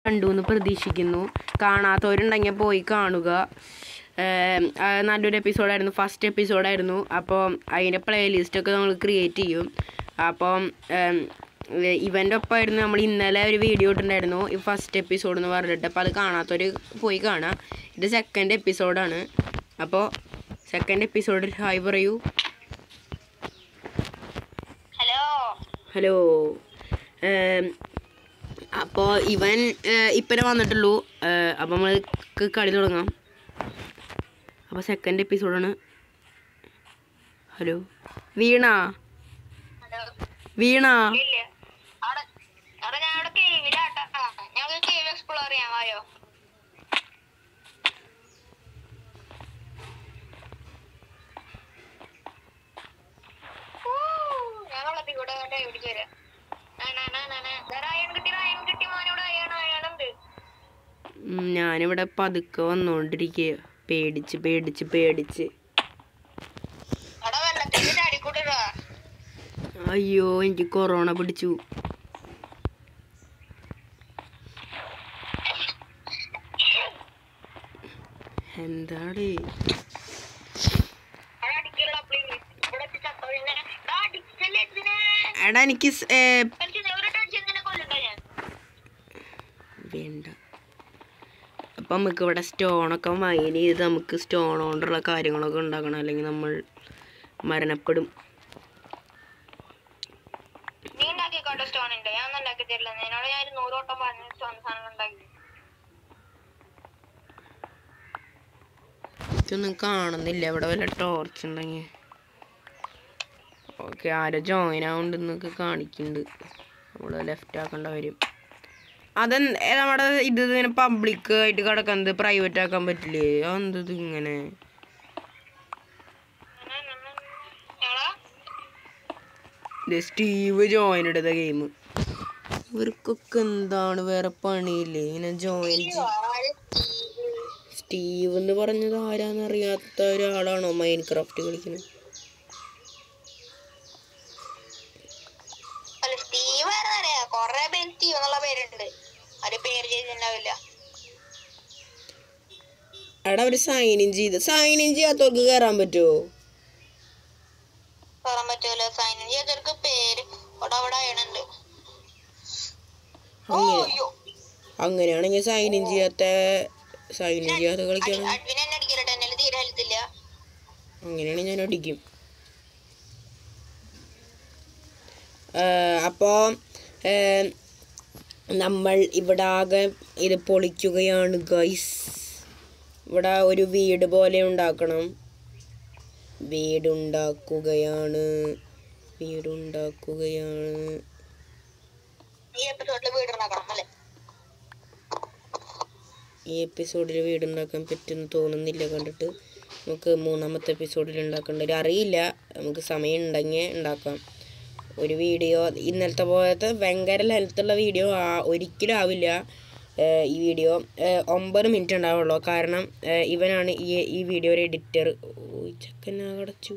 കണ്ടു എന്ന് പ്രതീക്ഷിക്കുന്നു കാണാത്തവരുണ്ടെങ്കിൽ പോയി കാണുക ഏം, ആ നല്ലൊരു എപ്പിസോഡായിരുന്നു ഫസ്റ്റ് എപ്പിസോഡായിരുന്നു അപ്പോൾ അതിൻ്റെ പ്ലേലിസ്റ്റൊക്കെ നമ്മൾ ക്രിയേറ്റ് ചെയ്യും അപ്പം ഇവൻ്റെ ഒപ്പമായിരുന്നു നമ്മൾ ഇന്നലെ ഒരു വീഡിയോ ഇട്ടിട്ടുണ്ടായിരുന്നു ഈ ഫസ്റ്റ് എപ്പിസോഡ് എന്ന് പറഞ്ഞിട്ട് അപ്പോൾ അത് കാണാത്തവർ പോയി കാണാം ഇത് സെക്കൻഡ് എപ്പിസോഡാണ് അപ്പോൾ സെക്കൻഡ് എപ്പിസോഡിൽ ഹായ് പറയൂ ഹലോ ഹലോ അപ്പോൾ ഇവൻ ഇപ്പനെ വന്നിട്ടുള്ളൂ അപ്പോൾ നമ്മൾക്ക് കളി തുടങ്ങാം അപ്പോൾ സെക്കൻഡ് എപ്പിസോഡാണ് ഹലോ വീണ ഹലോ വീണ ഇല്ല അവിടെ അവിടെ ഞാൻ അവിടെ കേവിലാട്ടാ ഞങ്ങൾക്ക് കേവ് എക്സ്പ്ലോർ ചെയ്യാൻ വായോ ഞങ്ങളെത്തി കൂടെ ഇവിടേക്ക് വരാം അയൺ കിട്ടി അയൺ കിട്ടി മോനോട് അയൺ അയണുണ്ട് ഉം, ഞാനിവിടെ പതുക്കെ വന്നുകൊണ്ടിരിക്കുക പേടിച്ച് പേടിച്ച് പേടിച്ച് അവിടെ വെള്ളത്തിൽ ചാടിക്കൂട്ടാ അയ്യോ എനിക്ക് കൊറോണ പിടിച്ചു എന്താണ് അവിടെ അടിക്കുള്ള ഇവിടെ എത്തി ചത്തോ പിന്നെ അടിച്ചല്ലേ ഇതിനെ എടാ എനിക്ക് സ്- ഏ, കളിച്ച് ഒരു അടിച്ചെങ്ങനെ കൊല്ലണ്ട ഞാൻ വേണ്ട അപ്പം നമുക്ക് ഇവിടെ സ്റ്റോണൊക്കെ മൈൻ ചെയ്ത് നമുക്ക് സ്റ്റോൺ കൊണ്ടുള്ള കാര്യങ്ങളൊക്കെ ഉണ്ടാക്കണം അല്ലെങ്കിൽ നമ്മൾ മരണപ്പെടും നീ ഉണ്ടാക്കിക്കോട്ടെ സ്റ്റോൺ ഉണ്ട് ഞാൻ ഒന്നും ഉണ്ടാക്കി തരില്ല നിന്നോട് ഞാൻ ഒരു നൂറ് വട്ടം പറഞ്ഞ സ്റ്റോൺ സാധനങ്ങൾ ഉണ്ടാക്കി ഇതൊന്നും കാണുന്നില്ല ഇവിടെ വല്ല ടോർച്ച് ഉണ്ടെങ്കിൽ ഓക്കെ ആരോ ജോയിൻ ആവുണ്ടെന്നൊക്കെ കാണിക്കുന്നുണ്ട് നമ്മൾ ലെഫ്റ്റ് ആക്കേണ്ട വരും അതെന്ത് ഏ, നമ്മുടെ ഇത് ഇങ്ങനെ പബ്ലിക് ആയിട്ട് കിടക്കുന്നത് പ്രൈവറ്റ് ആക്കാൻ പറ്റില്ലേ അതെന്തത് ഇങ്ങനെ ഞങ്ങളാ ഇത് സ്റ്റീവ് ജോയിൻ എടുത്ത ഗെയിം ഇവർക്കൊക്കെ എന്താണ് വേറെ പണിയില്ലേ ഇങ്ങനെ ജോയിൻ സ്റ്റീവ് എന്ന് പറഞ്ഞത് ആരാന്ന് അറിയാത്ത ഒരാളാണോ മൈൻ ക്രാഫ്റ്റ് കളിക്കുന്നത് അല്ല സ്റ്റീവ് ആരെന്നറിയാ കൊറേ പേര് സ്റ്റീവ് എന്നുള്ള പേരുണ്ട് ഒരു പേര് ചെയ്തിട്ടുണ്ടാവില്ല എടാ അവര് സൈൻ ഇൻ ചെയ്ത് സൈൻ ഇൻ ചെയ്യാത്തവർക്ക് കയറാൻ പറ്റുമോ പറയാൻ പറ്റുമല്ലോ സൈൻ ഇൻ ചെയ്തവർക്ക് പേര് അവിടെ അവിടെ അയണുണ്ട് ഓ അങ്ങനെ അയ്യോ അങ്ങനെയാണെങ്കിൽ സൈൻ ഇൻ ചെയ്യാത്ത സൈൻ ഇൻ ചെയ്യാത്ത കളിക്കാണ് അഡ്വിൻ എന്നെ അടിക്കലട്ടെ എന്നെ തീരെ ഹെൽത്തില്ല അങ്ങനെയാണെങ്കിൽ ഞാൻ അടിക്കും അപ്പോൾ നമ്മൾ ഇവിടെ ആകെ ഇത് പൊളിക്കുകയാണ് ഗൈസ് ഇവിടെ ഒരു വീട് പോലെ ഉണ്ടാക്കണം വീടുണ്ടാക്കുകയാണ് വീടുണ്ടാക്കുകയാണ് ഈ എപ്പിസോഡിൽ വീട് ഉണ്ടാക്കണം അല്ലേ ഈ എപ്പിസോഡിൽ വീടുണ്ടാക്കാൻ പറ്റുമെന്ന് തോന്നുന്നില്ല കണ്ടിട്ട് നമുക്ക് മൂന്നാമത്തെ എപ്പിസോഡിൽ ഉണ്ടാക്കേണ്ട ഒരു അറിയില്ല നമുക്ക് സമയം ഉണ്ടെങ്കിൽ ഉണ്ടാക്കാം ഒരു വീഡിയോ ഇന്നലത്തെ പോലത്തെ ഭയങ്കര ലെങ്ത്തുള്ള വീഡിയോ ആ ഒരിക്കലും ആവില്ല ഏഹ് ഈ വീഡിയോ ഏഹ് ഒമ്പത് മിനിറ്റ് ഉണ്ടാവുള്ളൂ കാരണം ഏഹ് ഇവനാണ് ഈ ഈ വീഡിയോയുടെ എഡിറ്റർ ചെക്കനാ കടച്ചു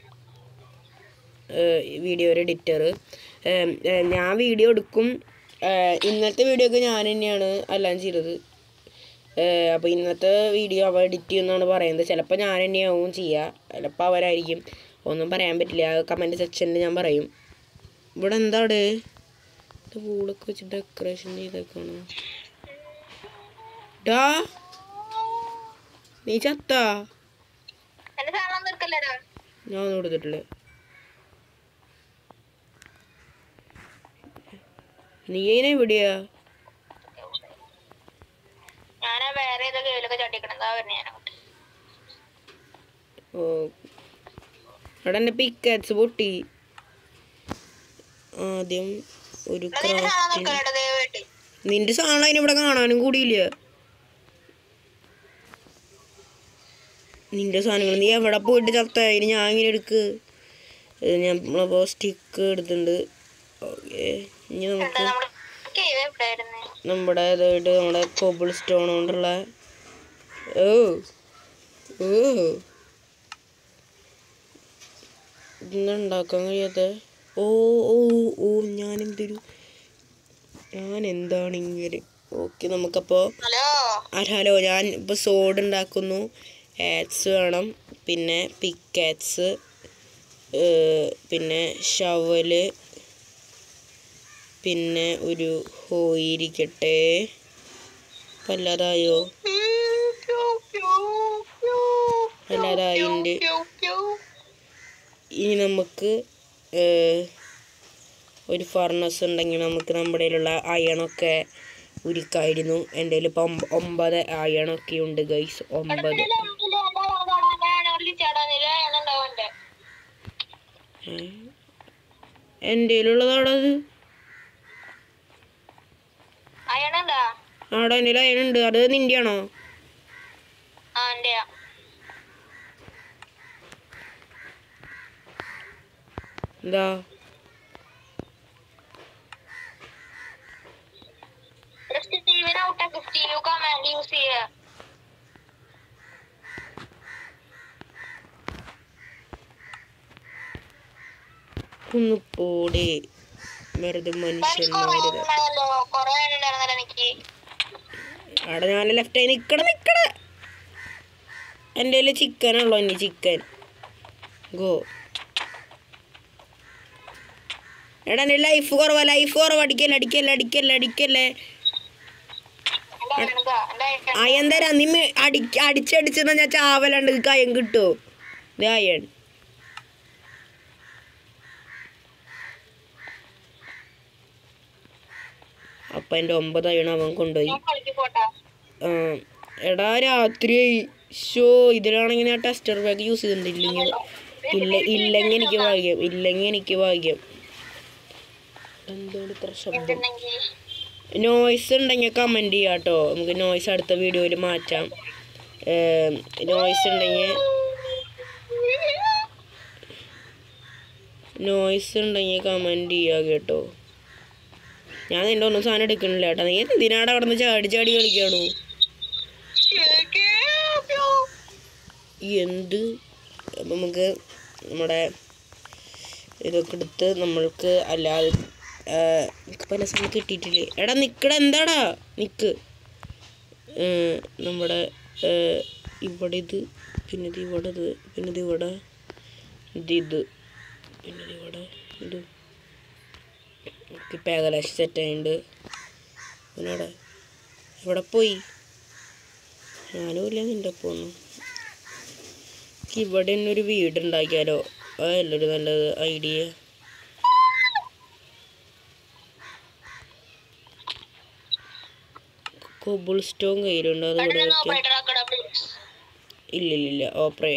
വീഡിയോയുടെ എഡിറ്റർ ഞാൻ വീഡിയോ എടുക്കും ഏഹ് ഇന്നത്തെ വീഡിയോ ഒക്കെ ഞാൻ തന്നെയാണ് എല്ലാം ചെയ്തത് അപ്പോൾ ഇന്നത്തെ വീഡിയോ അവ എഡിറ്റ് ചെയ്യുമെന്നാണ് പറയുന്നത് ചിലപ്പോൾ ഞാൻ തന്നെയാവും ചെയ്യുക ചിലപ്പോൾ അവരായിരിക്കും ഒന്നും പറയാൻ പറ്റില്ല കമൻറ്റ് സെക്ഷനിൽ ഞാൻ പറയും ഇവിടെ എന്താണ് ഇത് പൂളൊക്കെ വെച്ച് ഡെക്കറേഷൻ ചെയ്തേക്കാണ് ഡാ നീ ചത്താ എന്റെ സാധനം നിൽക്കല്ലേടാ ഞാൻ ഒന്നും കൊടുത്തിട്ടില്ല നീ അതിനെ എവിടെയാ ഞാനാ വേറെ ഏതോ കേവിലൊക്കെ ചട്ടിക്കണം എന്താ പറഞ്ഞ ഞാൻ അങ്ങോട്ട് ഓ അവിടെ എൻ്റെ പിക്കാറ്റ്സ് പൊട്ടി ആദ്യം ഒരു എന്നാ നിന്റെ സാധനം ക്രാഫ്റ്റ് നിൽക്കല്ലേടാ ദയവായിട്ട് നിന്റെ സാധനം അതിനിവിടെ കാണാനും കൂടിയില്ല നിന്റെ സാധനങ്ങൾ നീ എവിടെ പോയിട്ട് ചത്തായി ഞാൻ ഇങ്ങനെ എടുക്ക് ഇത് ഞാൻ നമ്മളപ്പോൾ സ്റ്റിക്ക് എടുത്തിട്ടുണ്ട് ഓക്കെ ഇനി എന്താ നമുക്ക് നമ്മള് കേവ് എവിടെയായിരുന്നേ നമ്മുടെ ഇതായിട്ട് നമ്മുടെ കോബിൾ സ്റ്റോൺ കൊണ്ടുള്ള ഓ ഓ ഇന്ന് ഉണ്ടാക്കാൻ കഴിയാത്ത ഓ ഓ ഓ ഞാൻ എന്തൊരു ഞാൻ എന്താണ് ഇങ്ങനെ ഓക്കെ നമുക്കപ്പോൾ ഹലോ ഹലോ ഞാൻ ഇപ്പോൾ സോഡ് ഉണ്ടാക്കുന്നു ആറ്റ്സ് വേണം പിന്നെ പിക്കാറ്റ്സ് പിന്നെ ഷവല് പിന്നെ ഒരു ഹോയി ഇരിക്കട്ടെ വല്ലാതായോ വല്ലാതായിണ്ട് ഇനി നമുക്ക് ഏഹ്, ഒരു ഫർണസ് ഉണ്ടെങ്കിൽ നമുക്ക് നമ്മുടെ കയ്യിലുള്ള അയണൊക്കെ ഉരുക്കായിരുന്നു എൻ്റെ കയ്യിൽ ഇപ്പം ഒമ്പ- ഒമ്പത് അയണൊക്കെ ഉണ്ട് ഗൈസ് ഒമ്പത് എൻ്റെ കയ്യിലുള്ളതാടാ അത് അയണണ്ടാ ആടാ എൻ്റെ കയ്യിൽ അയണുണ്ട് അത് നിൻ്റെയാണോ ആ എന്റെയാ എന്താ സ്റ്റീവിനെ ഔട്ടാക്ക് സ്റ്റീവ് കമാൻഡ് യൂസ് ചെയ്യാ ഒന്ന് പോടെ വെറുതെ മനുഷ്യന്മാരുത് ഉണ്ടായല്ലോ കൊറേ ഉണ്ടായിരുന്നല്ലോ എനിക്ക് അവിടെ ഞാൻ ലെഫ്റ്റ് ആയി നിക്കട നിക്കട എൻ്റെ കയ്യിൽ ചിക്കനുള്ളൂ ഇനി ചിക്കൻ ഗോ എടാ എൻ്റെ ലൈഫ് കുറവാ ലൈഫ് കുറവ് അടിക്കല്ലേ അടിക്കല്ലേ അടിക്കല്ലേ അടിക്കല്ലേ എന്റെ അയണതാ എന്റെ അയൺ അയൻ തരാം നീ മേ- അടി അടിച്ചടിച്ചെന്നാ ഞാൻ ചാവലാണ്ട് നിനക്ക് അയൻ കിട്ടുമോ ഇത് അയൺ അപ്പം എൻ്റെ ഒമ്പത് അയൺ അവൻ കൊണ്ടുപോയി ഞാൻ കളിക്ക് പോട്ടാ ആ, എടാ രാത്രി ഷോ ഇതിലാണെങ്കിൽ ഞാൻ ടെസ്റ്റർ ബാഗ് യൂസ് ചെയ്തിട്ടില്ലെങ്കിൽ ഇല്ല ഇല്ലെങ്കിൽ എനിക്ക് ഭാഗ്യം ഇല്ലെങ്കിൽ എനിക്ക് ഭാഗ്യം എന്താണ് ഇത്ര ശബ്ദം എന്തുണ്ടെങ്കിൽ നോയ്സ് ഉണ്ടെങ്കിൽ കമൻറ്റ് ചെയ്യാം കേട്ടോ നമുക്ക് നോയ്സ് അടുത്ത വീഡിയോയിൽ മാറ്റാം നോയ്സ് ഉണ്ടെങ്കിൽ നോയ്സ് ഉണ്ടെങ്കിൽ കമൻറ്റ് ചെയ്യുക കേട്ടോ ഞാൻ നിൻ്റെ ഒന്നും സാധനം എടുക്കണില്ല കേട്ടോ നീ എന്തിനാടാ അവിടെ നിന്ന് ചാടി ചാടി കളിക്കാണോ എന്ത് അപ്പം നമുക്ക് നമ്മുടെ ഇതൊക്കെ എടുത്ത് നമ്മൾക്ക് അല്ലാതെ ആ, എനിക്ക് പല സമയം കിട്ടിയിട്ടില്ലേ എടാ നിക്കടാ എന്താടാ നിക്ക് ഏ, നമ്മുടെ ഏ, ഇവിടെ ഇത് പിന്നെ ഇത് ഇവിടെ ഇത് പിന്നെ ഇത് ഇവിടെ ഇത് ഇത് പിന്നെ ഇത് ഇവിടെ ഇത് ഇപ്പം ഏകദേശം സെറ്റായിട്ടുണ്ട് പിന്നെ ഇവിടെ ഇവിടെ പോയി ഞാനും ഇല്ല നിൻ്റെ ഒപ്പം ഒന്നും എനിക്ക് ഇവിടെ തന്നെ ഒരു വീട് ഉണ്ടാക്കിയാലോ അതല്ല ഒരു നല്ലത് ഐഡിയ കോബിൾ സ്റ്റോൺ കയ്യിലുണ്ട് അത് ഇവിടെ വെക്കാം ഓപ്പറേറ്റർ ആക്കടാ പ്ലീസ് ഇല്ല ഇല്ല ഇല്ല ഓപ്പറേ